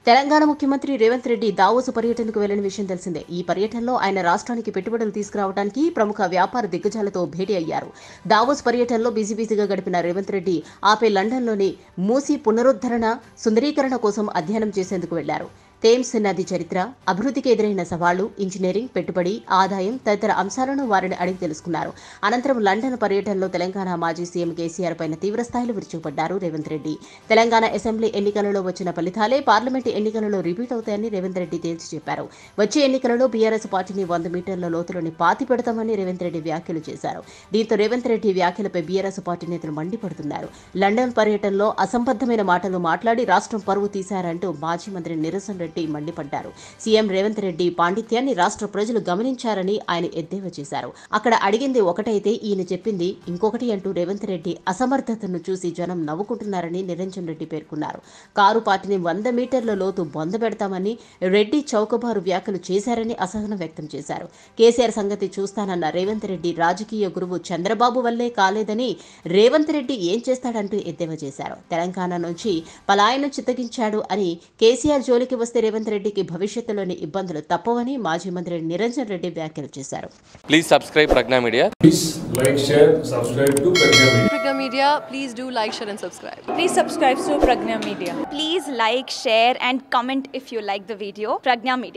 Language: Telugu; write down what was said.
తెలంగాణ ముఖ్యమంత్రి రేవంత్ రెడ్డి దావోసు పర్యటనకు వెళ్లిన విషయం తెలిసిందే ఈ పర్యటనలో ఆయన రాష్ట్రానికి పెట్టుబడులు తీసుకురావడానికి ప్రముఖ వ్యాపార దిగ్గజాలతో భేటీ అయ్యారు దావోస్ పర్యటనలో బిజీ బిజీగా గడిపిన రేవంత్ రెడ్డి ఆపై లండన్లోని మూసీ పునరుద్ధరణ సుందరీకరణ కోసం అధ్యయనం చేసేందుకు వెళ్లారు థేమ్స్ నది చరిత్ర అభివృద్ధికి ఎదురైన సవాళ్లు ఇంజనీరింగ్ పెట్టుబడి ఆదాయం తదితర అంశాలను వారిని అడిగి తెలుసుకున్నారు అనంతరం లండన్ పర్యటనలో తెలంగాణ మాజీ సీఎం కేసీఆర్ పైన తీవ్రస్థాయిలో విరుచుకుపడ్డారు రేవంత్ రెడ్డి తెలంగాణ అసెంబ్లీ ఎన్నికలలో వచ్చిన ఫలితాలే పార్లమెంటు ఎన్నికలలో రిపీట్ అవుతాయని రేవంత్ రెడ్డి తేల్చి చెప్పారు వచ్చే ఎన్నికలలో బీఆర్ఎస్ పార్టీని వంద మీటర్ల లోతులోని పాతి పెడతామని రేవంత్ రెడ్డి వ్యాఖ్యలు చేశారు దీంతో రేవంత్ రెడ్డి వ్యాఖ్యలపై బీఆర్ఎస్ పార్టీ నేతలు మండిపడుతున్నారు లండన్ పర్యటనలో అసంబద్ధమైన మాటలు మాట్లాడి రాష్ట్రం పరువు తీశారంటూ మాజీ మంత్రి నిరసన్ రెడ్డి మండిపడ్డారు సీఎం రేవంత్ రెడ్డి పాండిత్యాన్ని రాష్ట్ర ప్రజలు గమనించారని ఆయన ఎద్దేవా చేశారు అక్కడ అడిగింది ఒకటైతే ఈయన చెప్పింది ఇంకొకటి అంటూ రేవంత్ రెడ్డి అసమర్థతను చూసి జనం నవ్వుకుంటున్నారని నిరంజన్ రెడ్డి పేర్కొన్నారు కారు పార్టీని వంద మీటర్ల లోతు బొందబెడతామని రెడ్డి చౌకబారు వ్యాఖ్యలు చేశారని అసహనం వ్యక్తం చేశారు కేసీఆర్ సంగతి చూస్తానన్న రేవంత్ రెడ్డి రాజకీయ గురువు చంద్రబాబు వల్లే కాలేదని రేవంత్ రెడ్డి ఏం చేస్తాడంటూ ఎద్దేవా చేశారు తెలంగాణ నుంచి పలాయనం చిత్తగించాడు అని కేసీఆర్ జోలికి వస్తే రేవంత్ రెడ్డికి భవిష్యత్తులోని ఇబ్బందులు తప్పవని మాజీ మంత్రి నిరంజన్ రెడ్డి వ్యాఖ్యలు చేశారు Please subscribe Pragna Media. Please like, share, subscribe to Pragya Media. Pragya Media, please do like, share, and subscribe. Please subscribe to Pragna Media. Please like, share, and comment if you like the video. Pragna Media.